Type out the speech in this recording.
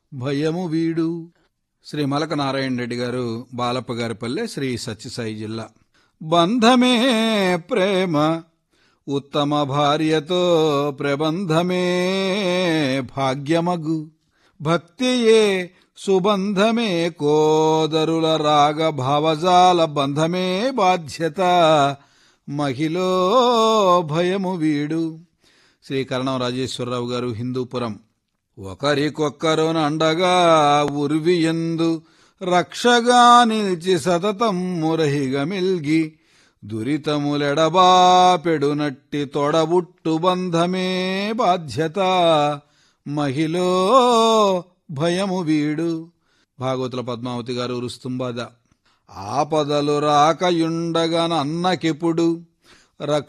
భయము వీడు శ్రీ మలక నారాయణ రెడ్డి గారు బాలప్ప గారి పల్లె శ్రీ సత్యసాయి జిల్లా బంధమే ప్రేమ ఉత్తమ భార్యతో ప్రబంధమే భాగ్యమగు భక్తియే సుబంధమే కోదరుల రాగ భావజాల బంధమే బాధ్యత మహిళో భయము వీడు శ్రీ కరణం రాజేశ్వరరావు గారు హిందూపురం ఒకరికొక్కరు అండగా ఉర్వియందు రక్షగా నిలిచి సతతం మురహిగమిల్గి దురితములెడబాపెడునట్టి తొడబుట్టు బంధమే బాధ్యత మహిళో భయము వీడు భాగవతుల పద్మావతి గారు రుస్తుంబాద ఆపదలు రాకయుండగనన్నకిప్పుడు